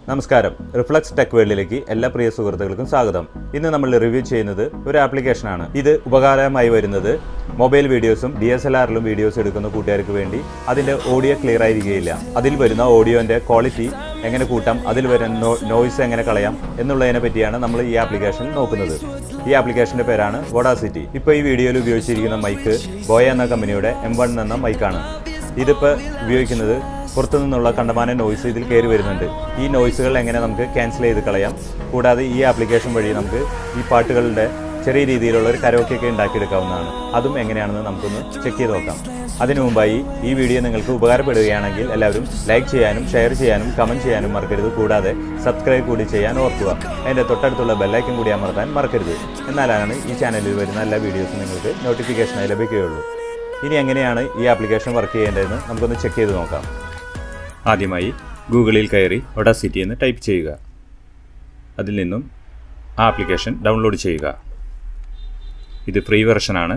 നമസ്കാരം reflux tech വേൾഡിലേക്ക് എല്ലാ പ്രിയ സുഹൃത്തുക്കൾക്കും സ്വാഗതം ഇന്ന് നമ്മൾ റിവ്യൂ ചെയ്യുന്നത് ഒരു ആപ്ലിക്കേഷനാണ് ഇത് ഉപകാരമായി വരുന്നത് മൊബൈൽ വീഡിയോസും ഡി എസ് എൽ ആറിലും വീഡിയോസ് എടുക്കുന്ന കൂട്ടുകാർക്ക് വേണ്ടി അതിൻ്റെ ഓഡിയോ ക്ലിയർ ആയിരിക്കുകയില്ല അതിൽ വരുന്ന ഓഡിയോൻ്റെ ക്വാളിറ്റി എങ്ങനെ കൂട്ടാം അതിൽ വരുന്ന നോയ്സ് എങ്ങനെ കളയാം എന്നുള്ളതിനെ പറ്റിയാണ് നമ്മൾ ഈ ആപ്ലിക്കേഷൻ നോക്കുന്നത് ഈ ആപ്ലിക്കേഷൻ്റെ പേരാണ് വോഡാസിറ്റി ഇപ്പോൾ ഈ വീഡിയോയിൽ ഉപയോഗിച്ചിരിക്കുന്ന മൈക്ക് ബോയ എന്ന കമ്പനിയുടെ എം വൺ എന്ന മൈക്കാണ് ഇതിപ്പോൾ ഉപയോഗിക്കുന്നത് പുറത്തു നിന്നുള്ള കണ്ടമാന നോയ്സ് ഇതിൽ കയറി വരുന്നുണ്ട് ഈ നോയ്സുകൾ എങ്ങനെ നമുക്ക് ക്യാൻസൽ ചെയ്ത് കളയാം കൂടാതെ ഈ ആപ്ലിക്കേഷൻ വഴി നമുക്ക് ഈ പാട്ടുകളുടെ ചെറിയ രീതിയിലുള്ള ഒരു കരോക്കെയൊക്കെ ഉണ്ടാക്കിയെടുക്കാവുന്നതാണ് അതും എങ്ങനെയാണെന്ന് നമുക്കൊന്ന് ചെക്ക് ചെയ്ത് നോക്കാം അതിനു മുമ്പായി ഈ വീഡിയോ നിങ്ങൾക്ക് ഉപകാരപ്പെടുകയാണെങ്കിൽ എല്ലാവരും ലൈക്ക് ചെയ്യാനും ഷെയർ ചെയ്യാനും കമൻറ്റ് ചെയ്യാനും മറക്കരുത് കൂടാതെ സബ്സ്ക്രൈബ് കൂടി ചെയ്യാൻ ഓർക്കുക അതിൻ്റെ തൊട്ടടുത്തുള്ള ബെല്ലൈക്കൻ കൂടി അമർത്താൻ മറക്കരുത് എന്നാലാണ് ഈ ചാനലിൽ വരുന്ന എല്ലാ വീഡിയോസും നിങ്ങൾക്ക് നോട്ടിഫിക്കേഷനായി ലഭിക്കുകയുള്ളൂ ഇനി എങ്ങനെയാണ് ഈ ആപ്ലിക്കേഷൻ വർക്ക് ചെയ്യേണ്ടതെന്ന് നമുക്കൊന്ന് ചെക്ക് ചെയ്ത് നോക്കാം ആദ്യമായി ഗൂഗിളിൽ കയറി ഒഡാസിറ്റി എന്ന് ടൈപ്പ് ചെയ്യുക അതിൽ നിന്നും ആ ആപ്ലിക്കേഷൻ ഡൗൺലോഡ് ചെയ്യുക ഇത് ഫ്രീ വെർഷനാണ്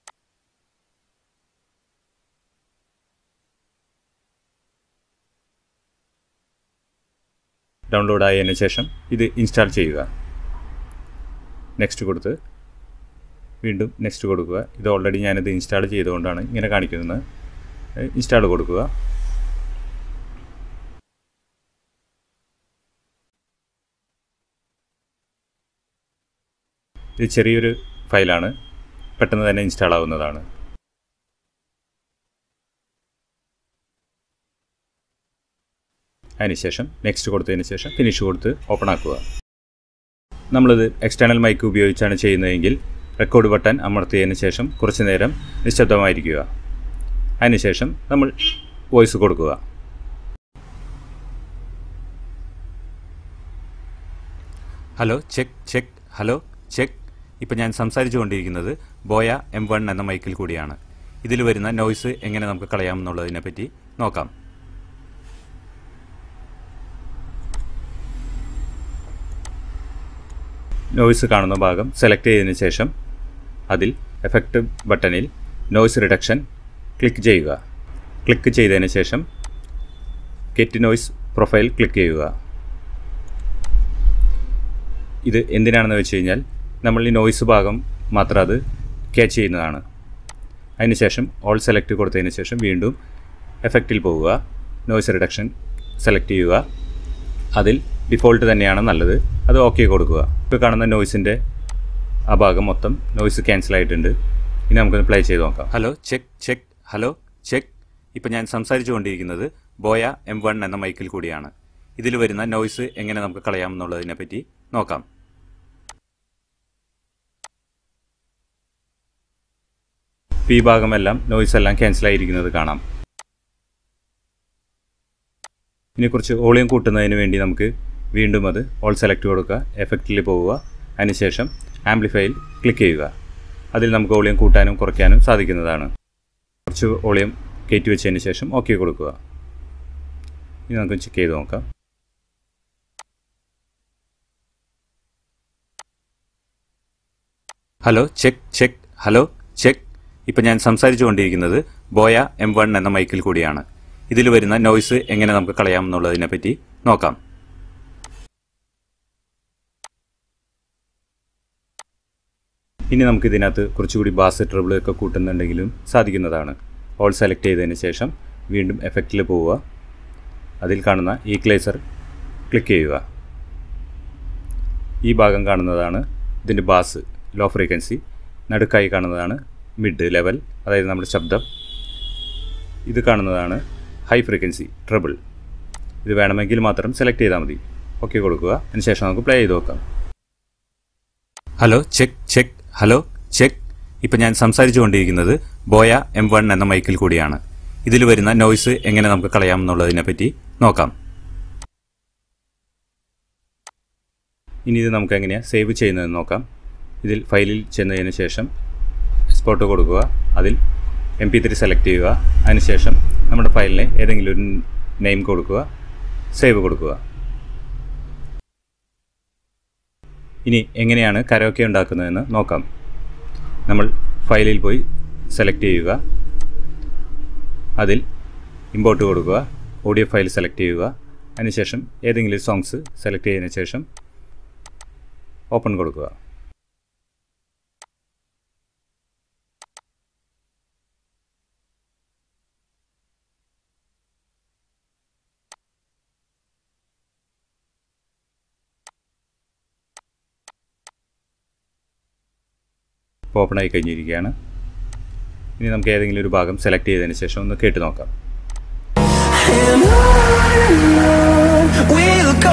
ഡൗൺലോഡ് ആയതിനു ശേഷം ഇത് ഇൻസ്റ്റാൾ ചെയ്യുക നെക്സ്റ്റ് കൊടുത്ത് വീണ്ടും നെക്സ്റ്റ് കൊടുക്കുക ഇത് ഓൾറെഡി ഞാനിത് ഇൻസ്റ്റാൾ ചെയ്തുകൊണ്ടാണ് ഇങ്ങനെ കാണിക്കുന്നത് ഇൻസ്റ്റാൾ കൊടുക്കുക ഇത് ചെറിയൊരു ഫയലാണ് പെട്ടെന്ന് തന്നെ ഇൻസ്റ്റാൾ ആവുന്നതാണ് അതിനുശേഷം നെക്സ്റ്റ് കൊടുത്തതിന് ശേഷം ഫിനിഷ് കൊടുത്ത് ഓപ്പൺ ആക്കുക നമ്മളിത് എക്സ്റ്റേണൽ മൈക്ക് ഉപയോഗിച്ചാണ് ചെയ്യുന്നതെങ്കിൽ റെക്കോർഡ് ബട്ടൺ അമർത്തിയതിന് ശേഷം കുറച്ച് നേരം നിശബ്ദമായിരിക്കുക അതിനുശേഷം നമ്മൾ വോയിസ് കൊടുക്കുക hello check check hello check ഇപ്പം ഞാൻ സംസാരിച്ചു കൊണ്ടിരിക്കുന്നത് ബോയ എം വൺ എന്ന മൈക്കിൽ കൂടിയാണ് ഇതിൽ വരുന്ന നോയ്സ് എങ്ങനെ നമുക്ക് കളയാമെന്നുള്ളതിനെ പറ്റി നോക്കാം നോയ്സ് കാണുന്ന ഭാഗം സെലക്ട് ചെയ്തതിന് ശേഷം അതിൽ എഫക്റ്റ് ബട്ടണിൽ നോയ്സ് റിഡക്ഷൻ ക്ലിക്ക് ചെയ്യുക ക്ലിക്ക് ചെയ്തതിന് ശേഷം ഗെറ്റ് നോയ്സ് പ്രൊഫൈൽ ക്ലിക്ക് ചെയ്യുക ഇത് എന്തിനാണെന്ന് വെച്ച് കഴിഞ്ഞാൽ നമ്മൾ ഈ നോയ്സ് ഭാഗം മാത്രം അത് ക്യാച്ച് ചെയ്യുന്നതാണ് അതിനുശേഷം ഓൾ സെലക്ട് കൊടുത്തതിന് ശേഷം വീണ്ടും എഫക്റ്റിൽ പോവുക നോയ്സ് റിഡക്ഷൻ സെലക്ട് ചെയ്യുക അതിൽ ഡിഫോൾട്ട് തന്നെയാണ് നല്ലത് അത് ഓക്കെ കൊടുക്കുക ഇപ്പോൾ കാണുന്ന നോയ്സിൻ്റെ ആ ഭാഗം മൊത്തം നോയ്സ് ക്യാൻസൽ ആയിട്ടുണ്ട് ഇനി നമുക്കൊന്ന് പ്ലേ ചെയ്ത് നോക്കാം hello check check hello check ഇപ്പം ഞാൻ സംസാരിച്ചു കൊണ്ടിരിക്കുന്നത് ബോയ എം വൺ എന്ന മൈക്കിൽ കൂടിയാണ് ഇതിൽ വരുന്ന നോയ്സ് എങ്ങനെ നമുക്ക് കളയാമെന്നുള്ളതിനെ പറ്റി നോക്കാം ഈ ഭാഗമെല്ലാം നോയ്സ് എല്ലാം ക്യാൻസൽ ആയിരിക്കുന്നത് കാണാം ഇനി കുറച്ച് വോളിയം കൂട്ടുന്നതിന് വേണ്ടി നമുക്ക് വീണ്ടും അത് ഓൾ സെലക്ട് കൊടുക്കുക എഫക്റ്റിൽ പോവുക അതിനുശേഷം ആംപ്ലിഫൈയിൽ ക്ലിക്ക് ചെയ്യുക അതിൽ നമുക്ക് വോളിയം കൂട്ടാനും കുറയ്ക്കാനും സാധിക്കുന്നതാണ് കുറച്ച് വോളിയം കയറ്റി വെച്ചതിന് ശേഷം ഓക്കെ കൊടുക്കുക ഇനി നമുക്ക് ചെക്ക് ചെയ്ത് നോക്കാം hello check check hello check ഇപ്പം ഞാൻ സംസാരിച്ചു കൊണ്ടിരിക്കുന്നത് ബോയ എം വൺ എന്ന മൈക്കിൽ കൂടിയാണ് ഇതിൽ വരുന്ന നോയ്സ് എങ്ങനെ നമുക്ക് കളയാമെന്നുള്ളതിനെ പറ്റി നോക്കാം ഇനി നമുക്ക് ഇതിനകത്ത് കുറച്ചുകൂടി ബാസ് ട്രബിൾ ഒക്കെ കൂട്ടുന്നുണ്ടെങ്കിലും സാധിക്കുന്നതാണ് ഓൾ സെലക്ട് ചെയ്തതിന് ശേഷം വീണ്ടും എഫക്റ്റിൽ പോവുക അതിൽ കാണുന്ന ഈക്ലേസർ ക്ലിക്ക് ചെയ്യുക ഈ ഭാഗം കാണുന്നതാണ് ഇതിൻ്റെ ബാസ് ലോ ഫ്രീക്വൻസി നടുക്കായി കാണുന്നതാണ് മിഡ് ലെവൽ അതായത് നമ്മുടെ ശബ്ദം ഇത് കാണുന്നതാണ് ഹൈ ഫ്രീക്വൻസി ട്രബിൾ ഇത് വേണമെങ്കിൽ മാത്രം സെലക്ട് ചെയ്താൽ മതി ഓക്കെ കൊടുക്കുക അതിനുശേഷം നമുക്ക് പ്ലേ ചെയ്ത് നോക്കാം hello check check hello check ഇപ്പം ഞാൻ സംസാരിച്ചു കൊണ്ടിരിക്കുന്നത് ബോയ എം വൺ എന്ന മൈക്കിൽ കൂടിയാണ് ഇതിൽ വരുന്ന നോയ്സ് എങ്ങനെ നമുക്ക് കളയാമെന്നുള്ളതിനെ പറ്റി നോക്കാം ഇനി ഇത് നമുക്ക് എങ്ങനെയാണ് സേവ് ചെയ്യുന്നതെന്ന് നോക്കാം ഇതിൽ ഫയലിൽ ചെന്നതിന് ശേഷം എക്സ്പോർട്ട് കൊടുക്കുക അതിൽ എം പി ത്രീ സെലക്ട് ചെയ്യുക അതിനുശേഷം നമ്മുടെ ഫയലിനെ ഏതെങ്കിലും ഒരു നെയിം കൊടുക്കുക സേവ് കൊടുക്കുക ഇനി എങ്ങനെയാണ് കരോക്കെ ഉണ്ടാക്കുന്നതെന്ന് നോക്കാം നമ്മൾ ഫയലിൽ പോയി സെലക്ട് ചെയ്യുക അതിൽ ഇമ്പോർട്ട് കൊടുക്കുക ഓഡിയോ ഫയൽ സെലക്ട് ചെയ്യുക അതിനുശേഷം ഏതെങ്കിലും സോങ്സ് സെലക്ട് ചെയ്തതിന് ശേഷം ഓപ്പൺ കൊടുക്കുക ഇപ്പോൾ ഓപ്പൺ ആയി കഴിഞ്ഞിരിക്കുകയാണ് ഇനി നമുക്ക് ഏതെങ്കിലും ഒരു ഭാഗം സെലക്ട് ചെയ്തതിന് ശേഷം ഒന്ന് കേട്ട് നോക്കാം And on we'll go.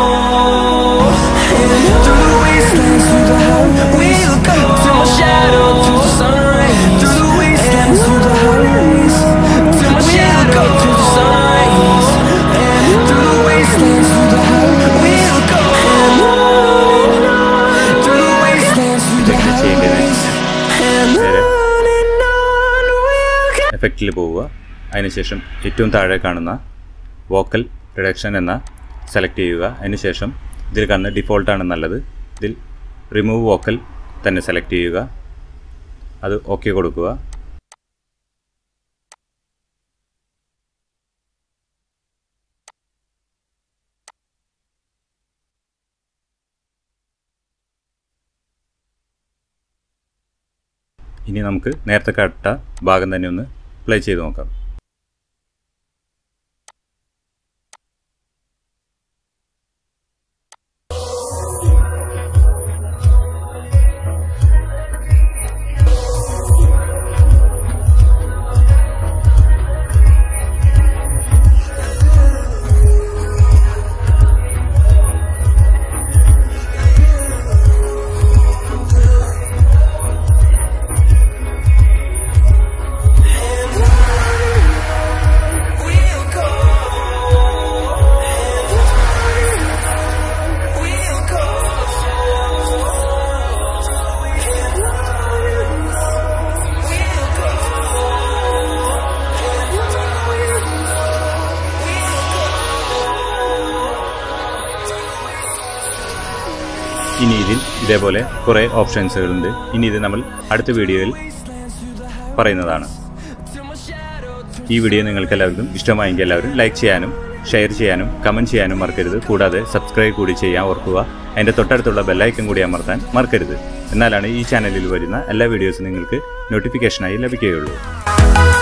And through the wastelands, through the highways, we'll go. Till my shadow, till the sun rays. Through the wastelands, through the highways, till my shadow, till the sun rays. And through the wastelands, through the highways, we'll go. And on through the wastelands, through the ഇതെങ്ങനെ ചെയ്യേണ്ടത് highways. And നേരെ on and on we'll go. എഫക്റ്റിൽ പോവുക അതിനുശേഷം ഏറ്റവും താഴെ കാണുന്ന vocal reduction എന്ന സെലക്ട് ചെയ്യുക അതിനുശേഷം ഇതിൽ കാണുന്ന ഡിഫോൾട്ടാണ് നല്ലത് ഇതിൽ റിമൂവ് വോക്കൽ തന്നെ സെലക്ട് ചെയ്യുക അത് ഓക്കെ കൊടുക്കുക ഇനി നമുക്ക് നേരത്തെ കട്ട ഭാഗം തന്നെ ഒന്ന് പ്ലേ ചെയ്ത് നോക്കാം We'll go. We'll go. ഇനി ഇതിൽ ഇതേപോലെ കുറേ ഓപ്ഷൻസുകളുണ്ട് ഇനി ഇത് നമ്മൾ അടുത്ത വീഡിയോയിൽ പറയുന്നതാണ് ഈ വീഡിയോ നിങ്ങൾക്ക് എല്ലാവർക്കും ഇഷ്ടമായെങ്കിൽ എല്ലാവരും ലൈക്ക് ചെയ്യാനും ഷെയർ ചെയ്യാനും കമൻറ്റ് ചെയ്യാനും മറക്കരുത് കൂടാതെ സബ്സ്ക്രൈബ് കൂടി ചെയ്യാൻ ഓർക്കുക അതിൻ്റെ തൊട്ടടുത്തുള്ള ബെല്ലൈക്കൻ കൂടി അമർത്താൻ മറക്കരുത് എന്നാലാണ് ഈ ചാനലിൽ വരുന്ന എല്ലാ വീഡിയോസും നിങ്ങൾക്ക് നോട്ടിഫിക്കേഷനായി ലഭിക്കുകയുള്ളൂ